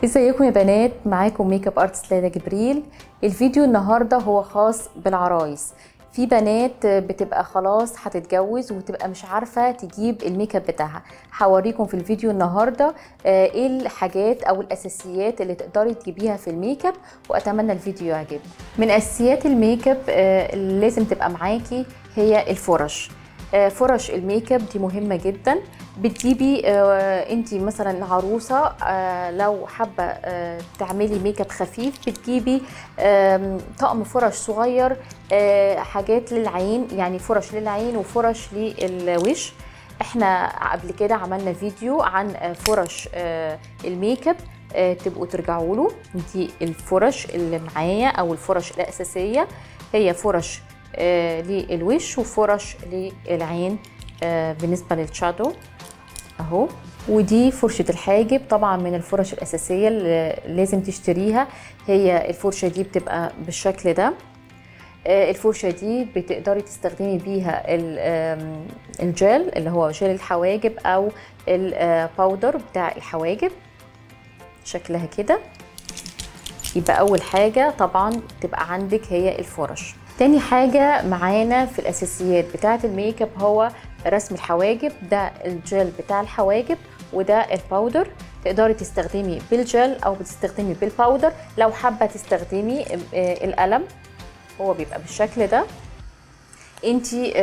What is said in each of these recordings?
ازيكم يا بنات معاكم ميك اب ارتست ليلى جبريل الفيديو النهارده هو خاص بالعرايس في بنات بتبقى خلاص هتتجوز وتبقى مش عارفه تجيب الميك اب بتاعها هوريكم في الفيديو النهارده ايه الحاجات او الاساسيات اللي تقدري تجيبيها في الميك اب واتمنى الفيديو يعجبك من اساسيات الميك اب اللي لازم تبقى معاكي هي الفرش فرش الميك اب دي مهمه جدا بتجيبي آه انت مثلا عروسه آه لو حابه آه تعملي ميك اب خفيف بتجيبي طقم فرش صغير حاجات للعين يعني فرش للعين وفرش للوش احنا قبل كده عملنا فيديو عن فرش الميك اب تبقوا ترجعوا له دي الفرش اللي معايا او الفرش الاساسيه هي فرش للوش وفرش للعين بالنسبه للشادو اهو ودي فرشة الحاجب طبعا من الفرش الأساسية اللي لازم تشتريها هي الفرشة دي بتبقى بالشكل ده الفرشة دي بتقدري تستخدمي بيها الجل اللي هو جل الحواجب أو الباودر بتاع الحواجب شكلها كده يبقى أول حاجة طبعا تبقى عندك هي الفرش تاني حاجة معانا في الأساسيات بتاعة الميك اب هو رسم الحواجب ده الجل بتاع الحواجب وده الباودر تقدري تستخدمي بالجل او بتستخدمي بالباودر لو حابه تستخدمي القلم هو بيبقى بالشكل ده انتي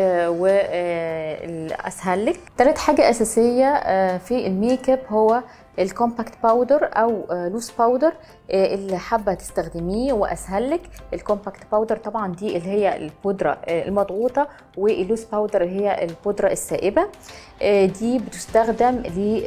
والاسهل لك تالت حاجه اساسيه في الميك اب هو الكومباكت باودر او لوس باودر اللي حابه تستخدميه واسهل لك الكومباكت باودر طبعا دي اللي هي البودره المضغوطه واللوس باودر اللي هي البودره السائبه دي بتستخدم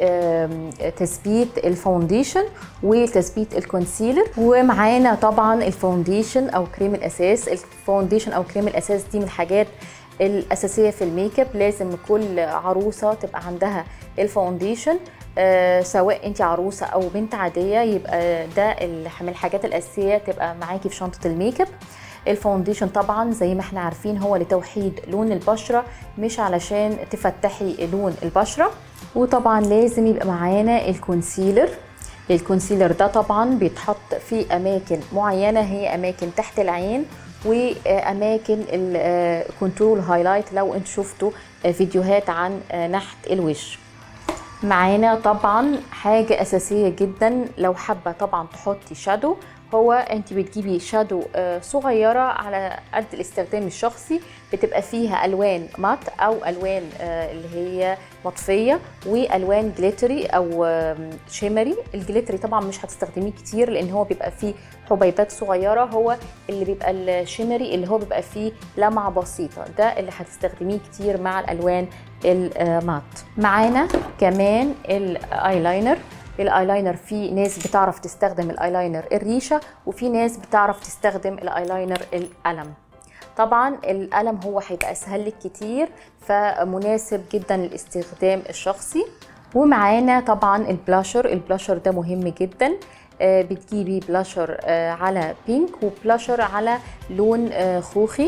لتثبيت الفاونديشن وتثبيت الكونسيلر ومعانا طبعا الفاونديشن او كريم الاساس الفاونديشن او كريم الاساس دي من الحاجات الاساسيه في الميك اب لازم كل عروسه تبقى عندها الفاونديشن آه سواء انت عروسه او بنت عاديه يبقى ده من الحاجات الاساسيه تبقى معاكي في شنطه الميك اب الفاونديشن طبعا زي ما احنا عارفين هو لتوحيد لون البشره مش علشان تفتحي لون البشره وطبعا لازم يبقى معانا الكونسيلر الكونسيلر ده طبعا بيتحط في اماكن معينه هي اماكن تحت العين واماكن الكونترول هايلايت لو انتوا شفتوا فيديوهات عن نحت الوش معانا طبعا حاجة أساسية جدا لو حابة طبعا تحطي شادو هو انت بتجيبي شادو صغيرة على قد الاستخدام الشخصي بتبقى فيها ألوان مات أو ألوان اللي هي مطفية وألوان جليتري أو شيمري الجليتري طبعا مش هتستخدميه كتير لأن هو بيبقى فيه حبيبات صغيرة هو اللي بيبقى الشيمري اللي هو بيبقى فيه لمعة بسيطة ده اللي هتستخدميه كتير مع الألوان المات معانا كمان الايلاينر الايلاينر في ناس بتعرف تستخدم الايلاينر الريشه وفي ناس بتعرف تستخدم الايلاينر القلم طبعا القلم هو هيبقى اسهل لك كتير فمناسب جدا للاستخدام الشخصي ومعانا طبعا البلاشر البلاشر ده مهم جدا بتجيبي بلاشر على بينك وبلاشر على لون خوخي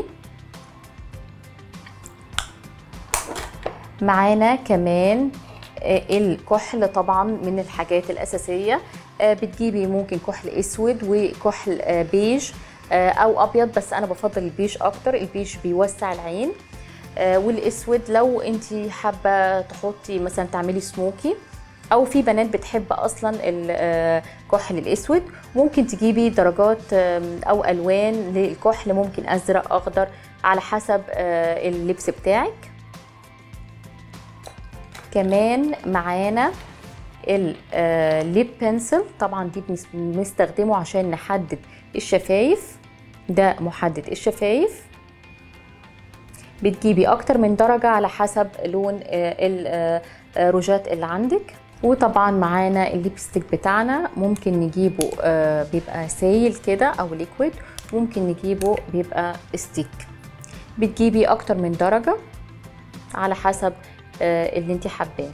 معانا كمان الكحل طبعا من الحاجات الأساسية بتجيبي ممكن كحل أسود وكحل بيج أو أبيض بس أنا بفضل البيج أكتر البيج بيوسع العين والأسود لو أنت حابة تحطي مثلا تعملي سموكي او في بنات بتحب اصلا الكحل الاسود ممكن تجيبي درجات او الوان للكحل ممكن ازرق اخضر على حسب اللبس بتاعك كمان معانا الليب بنسل طبعا دي بنستخدمه عشان نحدد الشفايف ده محدد الشفايف بتجيبي اكتر من درجة على حسب لون الروجات اللي عندك وطبعا معانا الليبستيك بتاعنا ممكن نجيبه بيبقى سايل كده او ليكويد ممكن نجيبه بيبقى ستيك بتجيبي اكتر من درجة على حسب اللي انت حباه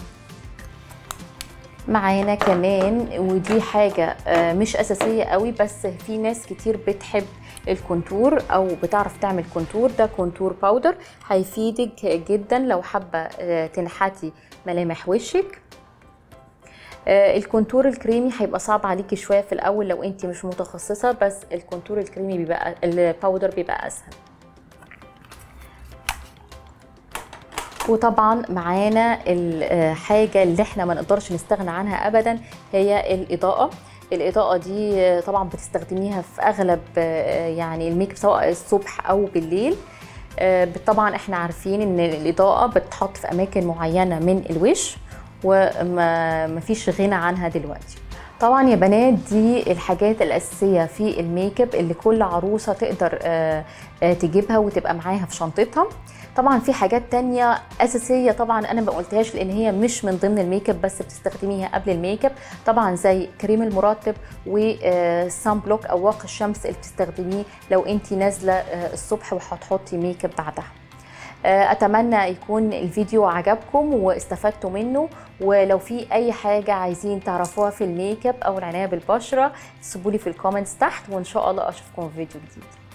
معانا كمان ودي حاجة مش أساسية قوي بس في ناس كتير بتحب الكونتور أو بتعرف تعمل كونتور ده كونتور باودر هيفيدك جدا لو حابة تنحتي ملامح وشك آه، الكونتور الكريمي هيبقى صعب عليكي شويه في الاول لو انت مش متخصصه بس الكونتور الكريمي بيبقى الباودر بيبقى اسهل وطبعا معانا الحاجه اللي احنا ما نقدرش نستغنى عنها ابدا هي الاضاءه الاضاءه دي طبعا بتستخدميها في اغلب يعني الميك اب سواء الصبح او بالليل طبعا احنا عارفين ان الاضاءه بتتحط في اماكن معينه من الوش وما فيش غنى عنها دلوقتي طبعا يا بنات دي الحاجات الاساسيه في الميك اب اللي كل عروسه تقدر تجيبها وتبقى معاها في شنطتها طبعا في حاجات تانية اساسيه طبعا انا ما قلتهاش لان هي مش من ضمن الميك اب بس بتستخدميها قبل الميك اب طبعا زي كريم المرطب والسان بلوك او واقي الشمس اللي بتستخدميه لو انت نازله الصبح وهتحطي ميك اب بعدها اتمنى يكون الفيديو عجبكم واستفدتوا منه ولو في اي حاجه عايزين تعرفوها في الميك اب او العنايه بالبشره سيبولي في الكومنتس تحت وان شاء الله اشوفكم في فيديو جديد